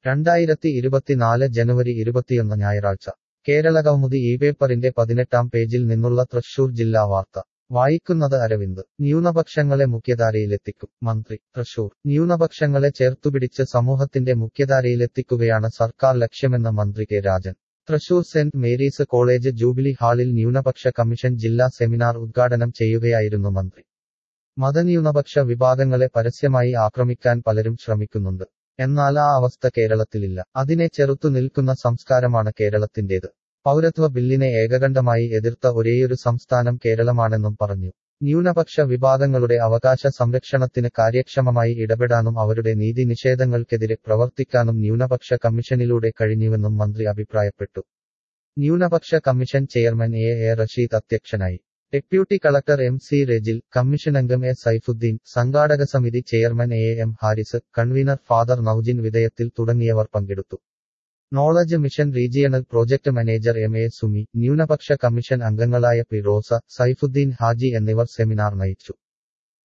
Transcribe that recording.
രണ്ടായിരത്തി ഇരുപത്തിനാല് ജനുവരി ഇരുപത്തിയൊന്ന് ഞായറാഴ്ച കേരളകൗമുദി ഈ പേപ്പറിന്റെ പതിനെട്ടാം പേജിൽ നിന്നുള്ള തൃശൂർ ജില്ലാ വാർത്ത വായിക്കുന്നത് അരവിന്ദ് ന്യൂനപക്ഷങ്ങളെ മുഖ്യധാരയിലെത്തിക്കും മന്ത്രി തൃശൂർ ന്യൂനപക്ഷങ്ങളെ ചേർത്തുപിടിച്ച് സമൂഹത്തിന്റെ മുഖ്യധാരയിലെത്തിക്കുകയാണ് സർക്കാർ ലക്ഷ്യമെന്ന് മന്ത്രി K Rajan Thrissur Saint Mary's College jubilee ഹാളിൽ ന്യൂനപക്ഷ കമ്മീഷൻ ജില്ലാ സെമിനാർ ഉദ്ഘാടനം ചെയ്യുകയായിരുന്നു മന്ത്രി മതന്യൂനപക്ഷ വിഭാഗങ്ങളെ പരസ്യമായി ആക്രമിക്കാൻ പലരും ശ്രമിക്കുന്നുണ്ട് എന്നാൽ ആ അവസ്ഥ കേരളത്തിലില്ല അതിനെ ചെറുത്തു നിൽക്കുന്ന സംസ്കാരമാണ് കേരളത്തിന്റേത് പൗരത്വ ബില്ലിനെ ഏകകണ്ഠമായി എതിർത്ത ഒരേയൊരു സംസ്ഥാനം കേരളമാണെന്നും പറഞ്ഞു ന്യൂനപക്ഷ വിഭാഗങ്ങളുടെ അവകാശ സംരക്ഷണത്തിന് കാര്യക്ഷമമായി ഇടപെടാനും അവരുടെ നീതി നിഷേധങ്ങൾക്കെതിരെ പ്രവർത്തിക്കാനും ന്യൂനപക്ഷ കമ്മീഷനിലൂടെ കഴിഞ്ഞുവെന്നും മന്ത്രി അഭിപ്രായപ്പെട്ടു ന്യൂനപക്ഷ commission chairman A A Rasheed അധ്യക്ഷനായി deputy collector M C Rajil കമ്മീഷനംഗം എ സൈഫുദ്ദീൻ സംഘാടക സമിതി chairman A M Haris convener Father Noujin വിധേയത്തിൽ തുടങ്ങിയവർ പങ്കെടുത്തു knowledge mission regional project manager M A Sumi ന്യൂനപക്ഷ കമ്മീഷൻ അംഗങ്ങളായ പി റോസ സൈഫുദ്ദീൻ ഹാജി എന്നിവർ സെമിനാർ നയിച്ചു